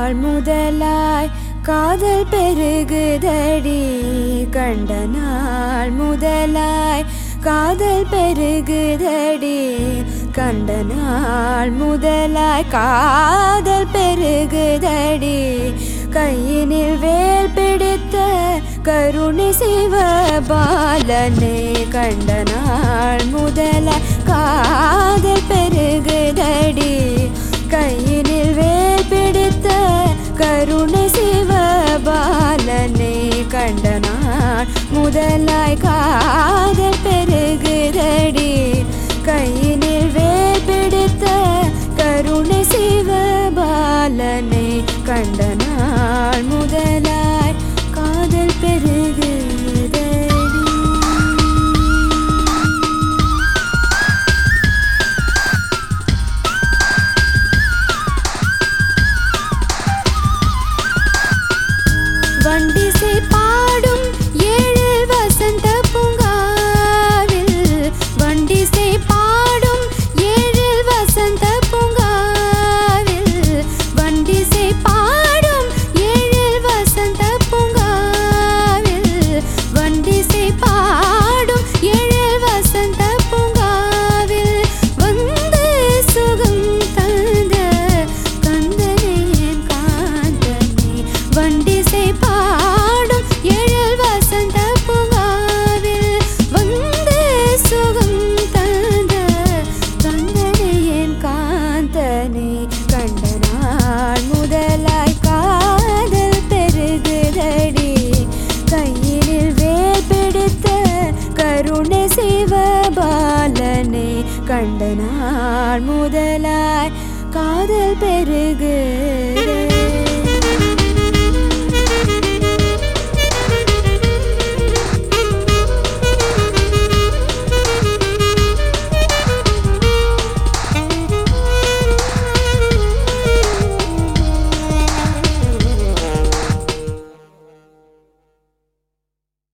நாள் முதலாய் காதல் பெருகுதடி கண்ட நாள் முதலாய் காதல் பெருகுதடி கண்ட நாள் முதலாய் காதல் பெருகுதடி கையினில் வேல் பிடித்த கருணை சிவ பாலனே கண்ட நாள் முதலாய் காதல் பெருகுதடி கையினில் வேல் பிடித்த கருணை சிவ பாலனே கண்ட நாள் முதலாய் காதல் பெருகுதடி கையினில் வேல் பிடித்த கருணை சிவ பாலனை கண்ட நாள் முதலாய் காதல் பெருகுதடி வண்டிசை பாடும் ஏழு வசந்த பூங்காவில் வண்டிசை பாடும் ஏழு வசந்த பூங்காவில் வண்டிசை பாடும் ஏழு வசந்த பூங்காவில் வண்டிசை பாடும் ஏழு வசந்த பூங்காவில் வந்து சுகம் தந்த கந்தனே என் காந்தனே வண்டிசை பாடும் எழில் வசந்த பூங்காவில் வந்து சுகம் தந்த கந்தனே என் காந்தனே கண்ட நாள் முதலாய் காதல் பெருகுதடி கையினில் வேல் பிடித்த கருணை சிவபாலனே கண்ட நாள் முதலாய் காதல் பெருகு